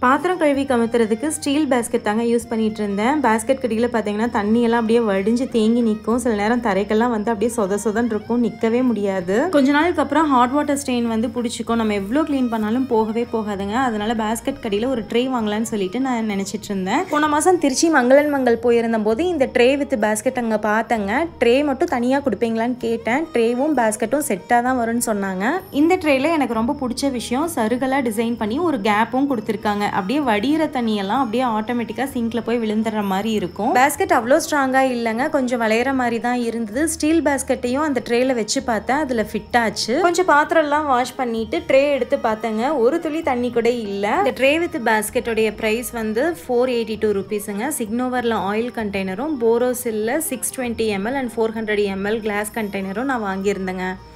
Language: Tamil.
பாத்திரம் கழுவி கமுத்துறதுக்கு ஸ்டீல் பேஸ்கெட் தாங்க யூஸ் பண்ணிட்டு இருந்தேன் பேஸ்கெட் கடியில் பார்த்தீங்கன்னா தண்ணியெல்லாம் அப்படியே வடிஞ்சு தேங்கி நிற்கும் சில நேரம் தரைக்கெல்லாம் வந்து அப்படியே சொத சொதன்னு இருக்கும் நிற்கவே முடியாது கொஞ்ச நாளுக்கு அப்புறம் ஹாட் வாட்டர் ஸ்டெயின் வந்து பிடிச்சிக்கும் நம்ம எவ்வளோ க்ளீன் பண்ணாலும் போகவே போகாதுங்க அதனால பேஸ்கெட் கடியில் ஒரு ட்ரே வாங்கலாம்னு சொல்லிட்டு நான் நினச்சிட்டு இருந்தேன் போன மாதம் திருச்சி மங்களன் மங்கள் போயிருந்த போது இந்த ட்ரே வித் பேஸ்கெட் அங்கே பார்த்தேங்க ட்ரே மட்டும் தனியாக கொடுப்பீங்களான்னு கேட்டேன் ட்ரேவும் பேஸ்கெட்டும் செட்டாக தான் வரும்னு சொன்னாங்க இந்த ட்ரேல எனக்கு ரொம்ப பிடிச்ச விஷயம் சருகலாக டிசைன் பண்ணி ஒரு கேப்பும் கொடுத்துருக்காங்க அப்படியே வடிகிற தண்ணியெல்லாம் அப்படியே ஆட்டோமேட்டிக்காக சிங்கில் போய் விழுந்துடுற மாதிரி இருக்கும் பேஸ்கெட் அவ்வளோ ஸ்ட்ராங்காக இல்லைங்க கொஞ்சம் வளையிற மாதிரி தான் இருந்தது ஸ்டீல் பேஸ்கெட்டையும் அந்த ட்ரேல வச்சு பார்த்தேன் அதில் ஃபிட் ஆச்சு கொஞ்சம் பாத்திரம்லாம் வாஷ் பண்ணிட்டு ட்ரே எடுத்து பார்த்தேங்க ஒரு துளி தண்ணி கூட இல்லை இந்த ட்ரே வித் பேஸ்கெட்டோடைய ப்ரைஸ் வந்து ஃபோர் எயிட்டி டூ ருபீஸுங்க சிக்னோவரில் ஆயில் கண்டெய்னரும் போரோசில்ல six twenty ML and four hundred ML glass கண்டெய்னரும் நான் வாங்கியிருந்தேங்க